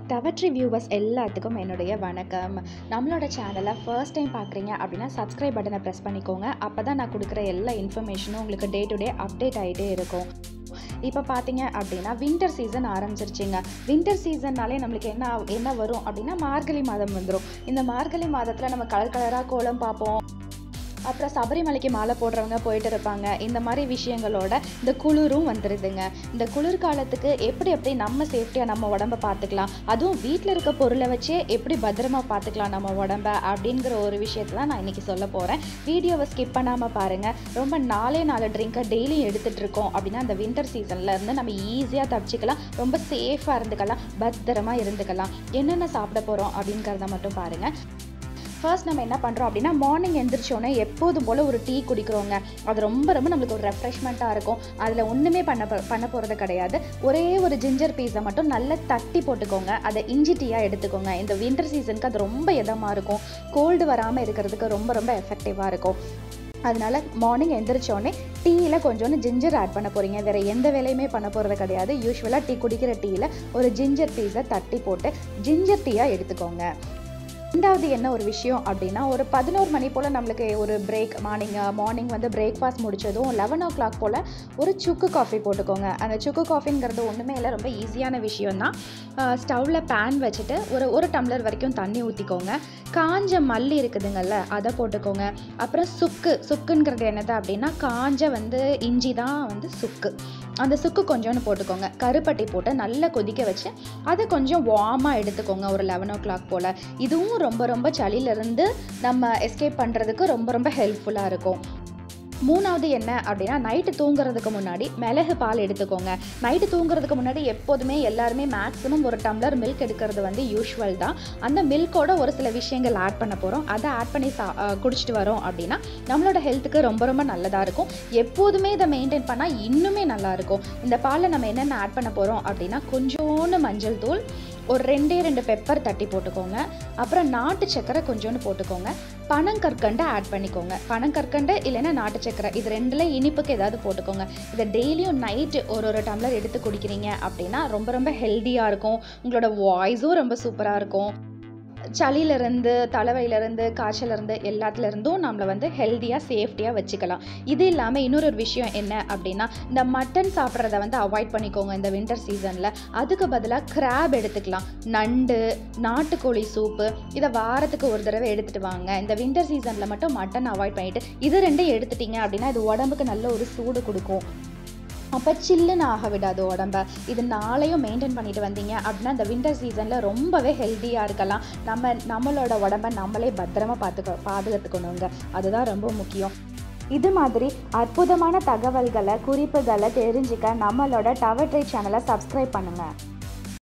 டவட்ரி viewers எல்லாத்துக்கும் என்னுடைய வணக்கம் நம்மளோட சேனலை ஃபர்ஸ்ட் டைம் பார்க்குறீங்க அப்படின்னா சப்ஸ்கிரைப் பட்டனை ப்ரெஸ் பண்ணிக்கோங்க அப்போ தான் நான் கொடுக்குற எல்லா இன்ஃபர்மேஷனும் உங்களுக்கு டே டு டே அப்டேட் ஆகிட்டே இருக்கும் இப்போ பார்த்தீங்க அப்படின்னா வின்டர் சீசன் ஆரம்பிச்சிருச்சுங்க வின்டர் சீசன்னாலே நம்மளுக்கு என்ன என்ன வரும் அப்படின்னா மார்கழி மாதம் வந்துடும் இந்த மார்கழி மாதத்தில் நம்ம கலர் கலராக கோலம் பார்ப்போம் அப்புறம் சபரிமலைக்கு மாலை போடுறவங்க போயிட்டு இருப்பாங்க இந்த மாதிரி விஷயங்களோட இந்த குளிரும் வந்துடுதுங்க இந்த குளிர்காலத்துக்கு எப்படி எப்படி நம்ம சேஃப்டியாக நம்ம உடம்ப பார்த்துக்கலாம் அதுவும் வீட்டில் இருக்க பொருளை வச்சே எப்படி பத்திரமா பார்த்துக்கலாம் நம்ம உடம்ப அப்படிங்கிற ஒரு விஷயத்தை தான் நான் இன்றைக்கி சொல்ல போகிறேன் வீடியோவை ஸ்கிப் பண்ணாமல் பாருங்கள் ரொம்ப நாலே நாலு ட்ரிங்கை டெய்லியும் எடுத்துகிட்டு இருக்கோம் அப்படின்னா அந்த வின்டர் சீசனில் இருந்து நம்ம ஈஸியாக தப்பிச்சிக்கலாம் ரொம்ப சேஃபாக இருந்துக்கலாம் பத்திரமா இருந்துக்கலாம் என்னென்ன சாப்பிட போகிறோம் அப்படிங்கிறத மட்டும் பாருங்கள் ஃபர்ஸ்ட் நம்ம என்ன பண்ணுறோம் அப்படின்னா மார்னிங் எந்திரிச்சோன்னே எப்போதும் போல் ஒரு டீ குடிக்கிறோங்க அது ரொம்ப ரொம்ப நம்மளுக்கு ஒரு ரெஃப்ரெஷ்மெண்ட்டாக இருக்கும் அதில் ஒன்றுமே பண்ண போ- பண்ண போகிறது கிடையாது ஒரே ஒரு ஜிஞ்சர் பீஸை மட்டும் நல்லா தட்டி போட்டுக்கோங்க அதை இஞ்சி டீயாக எடுத்துக்கோங்க இந்த வின்டர் சீசனுக்கு அது ரொம்ப இதமாக இருக்கும் கோல்டு வராமல் இருக்கிறதுக்கு ரொம்ப ரொம்ப எஃபெக்டிவாக இருக்கும் அதனால மார்னிங் எந்திரிச்சோடனே டீயில் கொஞ்சோண்டு ஜிஞ்சர் ஆட் பண்ண போகிறீங்க வேறு எந்த வேலையுமே பண்ண போகிறது கிடையாது யூஸ்வலாக டீ குடிக்கிற டீயில் ஒரு ஜிஞ்சர் பீஸை தட்டி போட்டு ஜிஞ்சர் டீயாக எடுத்துக்கோங்க ரெண்டாவது என்ன ஒரு விஷயம் அப்படின்னா ஒரு பதினோரு மணி போல் நம்மளுக்கு ஒரு பிரேக் மார்னிங் மார்னிங் வந்து பிரேக்ஃபாஸ்ட் முடிச்சதும் லெவன் ஓ கிளாக் போல் ஒரு சுக்கு காஃபி போட்டுக்கோங்க அந்த சுக்கு காஃபிங்கிறது ஒன்றுமே இல்லை ரொம்ப ஈஸியான விஷயம் தான் ஸ்டவ்வில் பேன் வச்சுட்டு ஒரு ஒரு டம்ளர் வரைக்கும் தண்ணி ஊற்றிக்கோங்க காஞ்ச மல்லி இருக்குதுங்கல்ல அதை போட்டுக்கோங்க அப்புறம் சுக்கு சுக்குங்கிறது என்னது அப்படின்னா காஞ்ச வந்து இஞ்சி தான் வந்து சுக்கு அந்த சுக்கு கொஞ்சோண்டு போட்டுக்கோங்க கருப்பட்டி போட்டு நல்லா கொதிக்க வச்சு அதை கொஞ்சம் வார்மாக எடுத்துக்கோங்க ஒரு லெவன் ஓ கிளாக் போல் இதுவும் ரொம்ப ரொம்ப சளியிலேருந்து நம்ம எஸ்கேப் பண்ணுறதுக்கு ரொம்ப ரொம்ப ஹெல்ப்ஃபுல்லாக இருக்கும் மூணாவது என்ன அப்படின்னா நைட்டு தூங்குறதுக்கு முன்னாடி மிளகு பால் எடுத்துக்கோங்க நைட்டு தூங்குறதுக்கு முன்னாடி எப்போதுமே எல்லாருமே மேக்ஸிமம் ஒரு டம்ளர் மில்க் எடுக்கிறது வந்து யூஷுவல் தான் அந்த மில்கோட ஒரு சில விஷயங்கள் ஆட் பண்ண போகிறோம் அதை ஆட் பண்ணி சா அஹ் குடிச்சிட்டு வரோம் அப்படின்னா நம்மளோட ஹெல்த்துக்கு ரொம்ப ரொம்ப நல்லதாக இருக்கும் எப்போதுமே இதை மெயின்டைன் பண்ணால் இன்னுமே நல்லா இருக்கும் இந்த பாலில் நம்ம என்னென்ன ஆட் பண்ண போகிறோம் அப்படின்னா கொஞ்சோண்டு மஞ்சள் தூள் ஒரு ரெண்டே ரெண்டு பெப்பர் தட்டி போட்டுக்கோங்க அப்புறம் நாட்டு சக்கரை கொஞ்சோண்டு போட்டுக்கோங்க பனங்கற்கண்டை ஆட் பண்ணிக்கோங்க பனங்கற்கண்டு இல்லைன்னா நாட்டு சக்கரை இது ரெண்டில் இனிப்புக்கு ஏதாவது போட்டுக்கோங்க இதை டெய்லியும் நைட்டு ஒரு ஒரு டம்ளர் எடுத்து குடிக்கிறீங்க அப்படின்னா ரொம்ப ரொம்ப ஹெல்த்தியாக இருக்கும் உங்களோட வாய்ஸும் ரொம்ப சூப்பராக இருக்கும் சளியிலேருந்து தலைவலியிலேருந்து காய்ச்சலேருந்து எல்லாத்துலேருந்தும் நம்மளை வந்து ஹெல்த்தியாக சேஃப்டியாக வச்சுக்கலாம் இது இல்லாமல் இன்னொரு ஒரு விஷயம் என்ன அப்படின்னா இந்த மட்டன் சாப்பிட்றத வந்து அவாய்ட் பண்ணிக்கோங்க இந்த வின்டர் சீசனில் அதுக்கு பதிலாக கிராப் எடுத்துக்கலாம் நண்டு நாட்டுக்கோழி சூப்பு இதை வாரத்துக்கு ஒரு தடவை எடுத்துகிட்டு வாங்க இந்த வின்டர் சீசனில் மட்டும் மட்டன் அவாய்ட் பண்ணிவிட்டு இது ரெண்டும் எடுத்துட்டீங்க அப்படின்னா இது உடம்புக்கு நல்ல ஒரு சூடு கொடுக்கும் அப்போ சில்லுன்னு ஆக விடாது உடம்ப இது நாளையும் மெயின்டைன் பண்ணிட்டு வந்தீங்க அப்படின்னா இந்த வின்டர் சீசனில் ரொம்பவே ஹெல்த்தியாக இருக்கலாம் நம்ம நம்மளோட உடம்ப நம்மளே பத்திரமா பார்த்துக்க பாதுகாத்துக்கணுங்க அதுதான் ரொம்ப முக்கியம் இது மாதிரி அற்புதமான தகவல்களை குறிப்புகளை தெரிஞ்சுக்க நம்மளோட டவர் ட்ரை சேனலை சப்ஸ்கிரைப் பண்ணுங்கள்